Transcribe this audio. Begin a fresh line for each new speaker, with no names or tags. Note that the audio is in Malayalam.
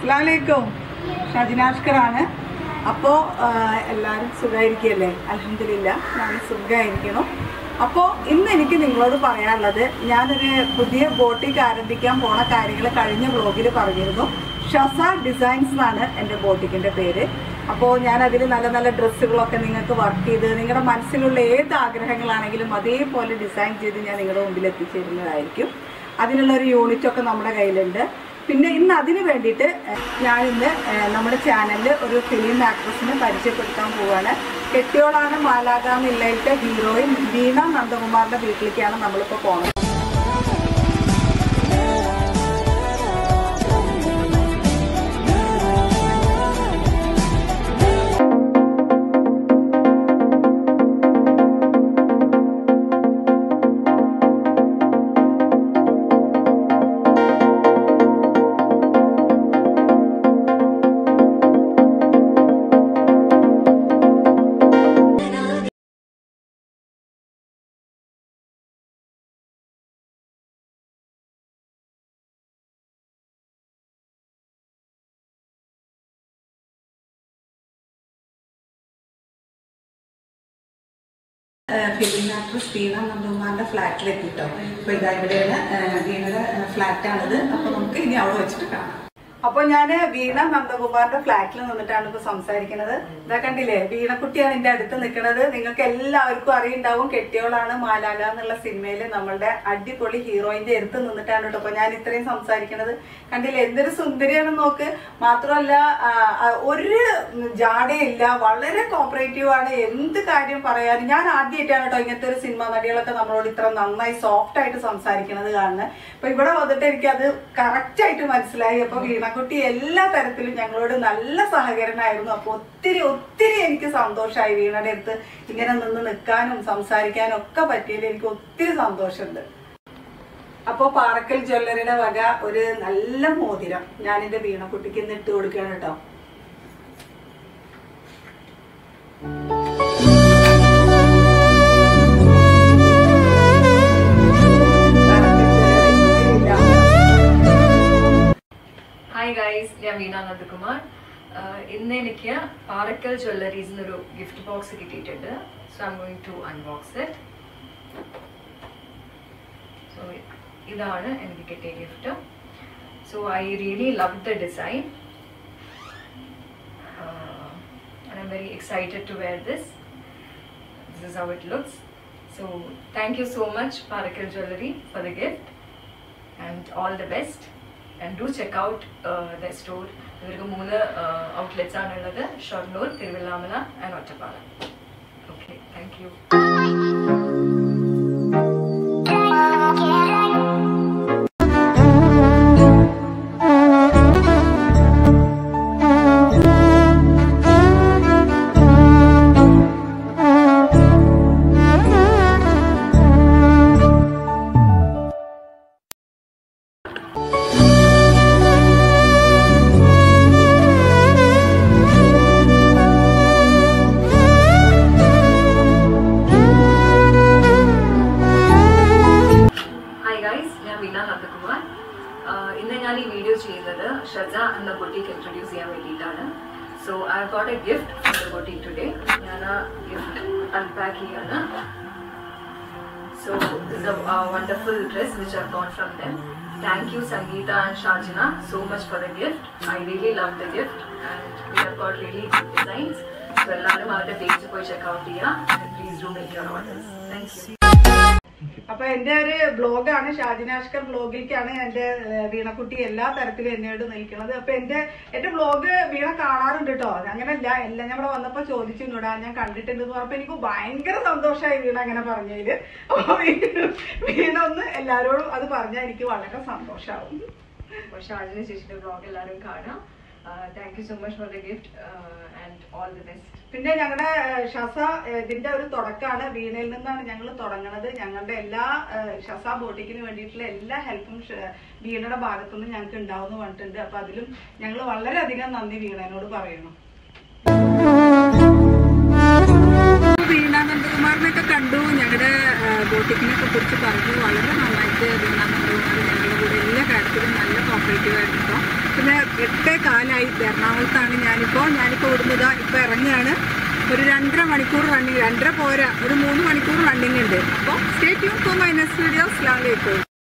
അസ്ലാമലൈക്കും ഷജിനാഷ്കറാണ് അപ്പോൾ എല്ലാവരും സുഖമായിരിക്കുകയല്ലേ അലഹമില്ല ഞാൻ സുഖമായിരിക്കണം അപ്പോൾ ഇന്ന് എനിക്ക് നിങ്ങളോട് പറയാനുള്ളത് ഞാനൊരു പുതിയ ബോട്ടിക്ക് ആരംഭിക്കാൻ പോണ കാര്യങ്ങൾ കഴിഞ്ഞ ബ്ലോഗിൽ പറഞ്ഞിരുന്നു ഷസ ഡിസൈൻസ് എന്നാണ് എൻ്റെ ബോട്ടിക്കിൻ്റെ പേര് അപ്പോൾ ഞാൻ അതിൽ നല്ല നല്ല ഡ്രസ്സുകളൊക്കെ നിങ്ങൾക്ക് വർക്ക് ചെയ്ത് നിങ്ങളുടെ മനസ്സിലുള്ള ഏത് ആഗ്രഹങ്ങളാണെങ്കിലും അതേപോലെ ഡിസൈൻ ചെയ്ത് ഞാൻ നിങ്ങളുടെ മുമ്പിൽ എത്തിച്ചേരുന്നതായിരിക്കും അതിനുള്ള ഒരു യൂണിറ്റ് ഒക്കെ നമ്മുടെ കയ്യിലുണ്ട് പിന്നെ ഇന്ന് അതിന് വേണ്ടിയിട്ട് ഞാൻ ഇന്ന് നമ്മുടെ ചാനലിൽ ഒരു ഫിലിം ആക്ട്രസിനെ പരിചയപ്പെടുത്താൻ പോവുകയാണ് കെട്ടിയോളാണ് മാലാക എന്നുള്ളതിലത്തെ ഹീറോയിൻ വീണ നന്ദകുമാറിന്റെ വീട്ടിലേക്കാണ് നമ്മളിപ്പോൾ പോകുന്നത് ഫിലിം ആക്ട്രസ് വീണ നന്ദകുമാറിന്റെ ഫ്ലാറ്റിലെത്തിട്ടോ അപ്പൊ ഇതാ ഇവിടെയാണ് വീണയുടെ ഫ്ലാറ്റാണിത് അപ്പൊ നമുക്ക് ഇനി അവിടെ വെച്ചിട്ട് കാണാം അപ്പൊ ഞാൻ വീണ നന്ദകുമാറിന്റെ ഫ്ലാറ്റിൽ നിന്നിട്ടാണ് ഇപ്പൊ സംസാരിക്കുന്നത് ഇതാ കണ്ടില്ലേ വീണക്കുട്ടിയാണ് എന്റെ അടുത്ത് നിൽക്കുന്നത് നിങ്ങൾക്ക് എല്ലാവർക്കും അറിയുണ്ടാവും കെട്ടിയോളാണ് മാലാല എന്നുള്ള സിനിമയിൽ നമ്മളുടെ അടിപൊളി ഹീറോയിന്റെ അടുത്ത് നിന്നിട്ടാണ് കേട്ടോ അപ്പൊ ഞാൻ ഇത്രയും സംസാരിക്കുന്നത് കണ്ടില്ലേ എന്തൊരു സുന്ദരിയാണ് നോക്ക് മാത്രമല്ല ആ, ആ, ഒരു ജാടയില്ല വളരെ കോപ്പറേറ്റീവ് ആണ് എന്ത് കാര്യം പറയാനും ഞാൻ ആദ്യമായിട്ടാണ് കേട്ടോ ഇങ്ങനത്തെ ഒരു സിനിമ നടികളൊക്കെ നമ്മളോട് ഇത്ര നന്നായി സോഫ്റ്റ് ആയിട്ട് സംസാരിക്കുന്നത് കാണുന്നത് അപ്പൊ ഇവിടെ വന്നിട്ട് എനിക്കത് കറക്റ്റ് ആയിട്ട് മനസ്സിലായി അപ്പൊ വീണക്കുട്ടി എല്ലാ തരത്തിലും ഞങ്ങളോട് നല്ല സഹകരണമായിരുന്നു അപ്പൊ ഒത്തിരി ഒത്തിരി എനിക്ക് സന്തോഷമായി വീണയുടെ അടുത്ത് ഇങ്ങനെ നിന്ന് നിൽക്കാനും സംസാരിക്കാനും ഒക്കെ പറ്റിയതിൽ എനിക്ക് ഒത്തിരി സന്തോഷമുണ്ട് അപ്പോ പാറക്കൽ ജ്വല്ലറിയുടെ വക ഒരു നല്ല മോതിരം ഞാൻ എന്റെ വീണക്കുട്ടിക്ക് ഇന്ന് ഇട്ട് കൊടുക്കുകയാണ് കേട്ടോ
ഹായ് ഗൈസ് ഞാൻ വീണ നന്ദകുമാർ ആഹ് ഇന്ന് എനിക്ക് പാറക്കൽ ജ്വല്ലറീസ് എന്നൊരു ഗിഫ്റ്റ് ബോക്സ് കിട്ടിയിട്ടുണ്ട് so I'm going to unbox it so ഇതാണ് എനിക്ക് കിട്ടിയ gift so I really love the design and I'm very excited to wear this. This is how it looks. So thank you so much Parakal Jewelry for the gift and all the best. And do check out uh, their store. ഇവർക്ക് മൂന്ന് ഔട്ട്ലെറ്റ്സ് ആണുള്ളത് Shoranur Thiruvallamala and Ottapala okay thank you hi guys ഞാൻ വീണ നന്ദകുമാർ ആഹ് ഇന്ന് ഞാൻ ഈ വീഡിയോ ചെയ്യുന്നത് ഷജ എന്ന ബൊട്ടീക്ക് ഇൻട്രൊഡ്യൂസ് ചെയ്യാൻ വേണ്ടിയിട്ടാണ് so I got a gift from the boutique today ഞാൻ ആ ഗിഫ്റ്റ് അൺപാക്ക് ചെയ്യാണ് so is a wonderful dress which I got from them thank you Sangeetha and Shajina so much for the gift I really love the gift and we have got really good designs so എല്ലാവരും അവരുടെ പേജ് പോയി ചെക്കൗട്ട് ചെയ്യുക please do make your orders thank you
അപ്പൊ എന്റെ ഒരു ബ്ലോഗാണ് ഷാജിനാഷ്കർ ബ്ലോഗിലേക്കാണ് എന്റെ ഏഹ്, വീണക്കുട്ടി എല്ലാ തരത്തിലും എന്നോട് നിൽക്കുന്നത് അപ്പൊ എന്റെ എന്റെ ബ്ലോഗ് വീണ കാണാറുണ്ട് കേട്ടോ അങ്ങനല്ല എല്ലാം ഞാൻ ഇവിടെ വന്നപ്പോ ചോദിച്ചു എന്നോടാ ഞാൻ കണ്ടിട്ടുണ്ട് എന്ന് പറഞ്ഞപ്പോ എനിക്ക് ഭയങ്കര സന്തോഷമായി വീണ അങ്ങനെ പറഞ്ഞതില് അപ്പൊ വീ- വീണ ഒന്ന് എല്ലാരോടും അത് പറഞ്ഞാൽ എനിക്ക് വളരെ സന്തോഷാവും
അപ്പോൾ ഷാജിനെ ചേച്ചിയുടെ ബ്ലോഗ് എല്ലാവരും കാണാം thank you so much for the gift and all the best
പിന്നെ ഞങ്ങളുടെ ഷസ ഏഹ്, ഇതിന്റെ ഒരു തുടക്കമാണ് വീണയിൽ നിന്നാണ് ഞങ്ങൾ തുടങ്ങുന്നത് ഞങ്ങളുടെ എല്ലാ ഏഹ്, ഷസ ബോട്ടിക്കിന് വേണ്ടിയിട്ടുള്ള എല്ലാ ഹെൽപ്പും ഷ- വീണയുടെ ഭാഗത്തുനിന്ന് ഞങ്ങൾക്ക് ഉണ്ടാവുമെന്ന് പറഞ്ഞിട്ടുണ്ട് അപ്പൊ അതിലും ഞങ്ങൾ വളരെയധികം നന്ദി വീണനോട് പറയുന്നു വീണ നന്ദകുമാറിനൊക്കെ കണ്ടു ഞങ്ങളുടെ ബോട്ടിക്കിനൊക്കെ കുറിച്ച് പറഞ്ഞു വളരെ നന്നായിട്ട് വീണ നന്ദകുമാർ ഞങ്ങളുടെ കൂടെ എല്ലാ കാര്യത്തിലും നല്ല കോപ്പറേറ്റീവ് ആയിരുന്നു കേട്ടോ പിന്നെ എട്ടേ കാലായി എറണാകുളത്താണ് ഞാനിപ്പോൾ ഞാനിപ്പോൾ ഇവിടുന്ന് ഇപ്പോൾ ഇറങ്ങുകയാണ് ഒരു രണ്ടര മണിക്കൂർ റണ്ണിങ് രണ്ടര പോരാ ഒരു മൂന്ന് മണിക്കൂർ റണ്ണിങ് ഉണ്ട് അപ്പോൾ stay tune for my next video അസ്ലാം വലൈക്കും